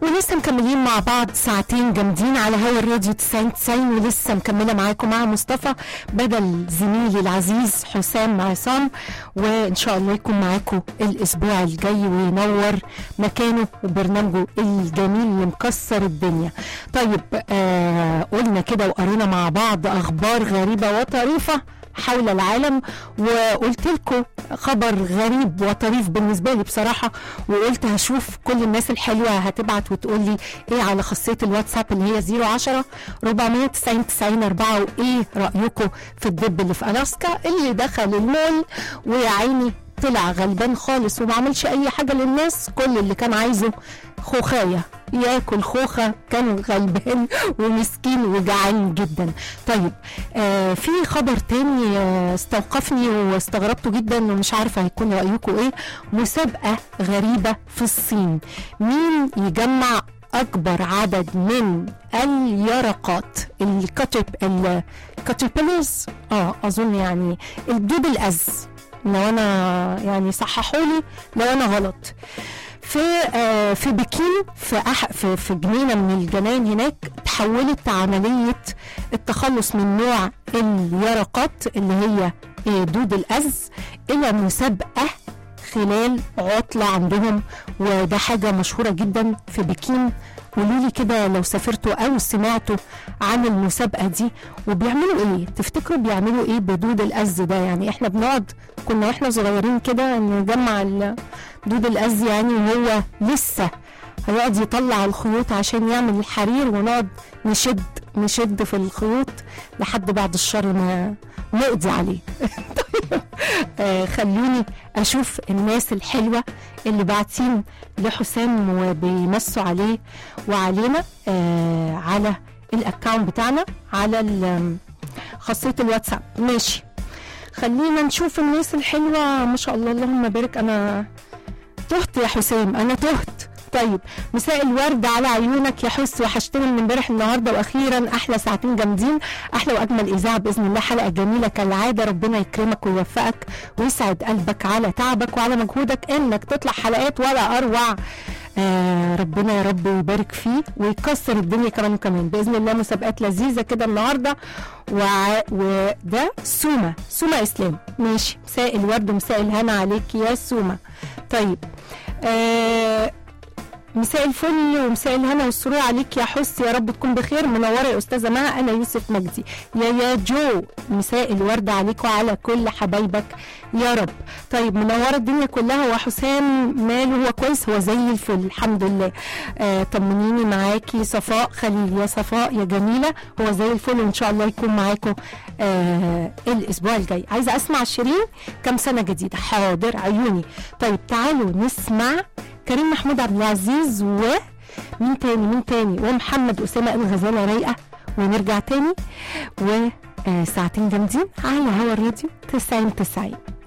ولسه مكملين مع بعض ساعتين جامدين على هوا الراديو 90 90 ولسه مكمله معاكم مع مصطفى بدل زميلي العزيز حسام عصام وان شاء الله يكون معاكم الاسبوع الجاي وينور مكانه وبرنامجه الجميل اللي مكسر الدنيا. طيب آه قلنا كده وقرينا مع بعض اخبار غريبه وطريفه حول العالم وقلت لكم خبر غريب وطريف بالنسبه لي بصراحه وقلت هشوف كل الناس الحلوه هتبعت وتقول لي ايه على خاصيه الواتساب اللي هي 010 490 90 4 وايه رايكم في الدب اللي في الاسكا اللي دخل المول ويا عيني طلع غلبان خالص وما عملش اي حاجه للناس كل اللي كان عايزه خوخايه ياكل خوخه كان غلبان ومسكين وجعان جدا طيب آه في خبر تاني آه استوقفني واستغربته جدا ومش عارفه هيكون رايكم ايه مسابقه غريبه في الصين مين يجمع اكبر عدد من اليرقات الكاتب الكاتربيلرز اه اظن يعني الدود الاز لو انا يعني صححوا لي لو انا غلط في آه في بكين في أح في, في جنينه من الجناين هناك تحولت عمليه التخلص من نوع اليرقات اللي هي آه دود الاز الى مسابقه خلال عطله عندهم وده حاجه مشهوره جدا في بكين قولوا لي كده لو سافرتوا او سمعتوا عن المسابقه دي وبيعملوا ايه تفتكروا بيعملوا ايه بدود الأز ده يعني احنا بنقعد كنا واحنا صغيرين كده نجمع دود الأز يعني وهو لسه هيقعد يطلع الخيوط عشان يعمل الحرير ونقعد نشد نشد في الخيوط لحد بعد الشر ما نقضي عليه طيب آه خلوني اشوف الناس الحلوه اللي باعتين لحسام وبيمسوا عليه وعلينا آه على الاكونت بتاعنا على خاصيه الواتساب ماشي خلينا نشوف الناس الحلوه ما شاء الله اللهم بارك انا تهت يا حسام انا تهت طيب مساء الورد على عيونك يا حس وحشتني من امبارح النهارده واخيرا احلى ساعتين جامدين احلى واجمل اذاعه باذن الله حلقه جميله كالعاده ربنا يكرمك ويوفقك ويسعد قلبك على تعبك وعلى مجهودك انك تطلع حلقات ولا اروع آه ربنا يا رب يبارك فيه ويكسر الدنيا كمان كمان باذن الله مسابقات لذيذه كده النهارده وع... وده سومه سومه اسلام ماشي مساء الورد ومساء الهنا عليك يا سومه طيب آه مساء الفل ومساء الهنا والسرور عليك يا حس يا رب تكون بخير منوره يا استاذه مها انا يوسف مجدي يا يا جو مساء الورد عليك وعلى كل حبايبك يا رب طيب منوره الدنيا كلها وحسام ماله هو كويس هو زي الفل الحمد لله آه طمنيني معاكي صفاء خليل يا صفاء يا جميله هو زي الفل وان شاء الله يكون معاكم آه الاسبوع الجاي عايزه اسمع شيرين كم سنه جديده حاضر عيوني طيب تعالوا نسمع كريم محمود عبد العزيز ومين تاني مين تاني ومحمد أسامة الغزالة رايقة ونرجع تاني وساعتين جامدين على هوا الراديو 90 90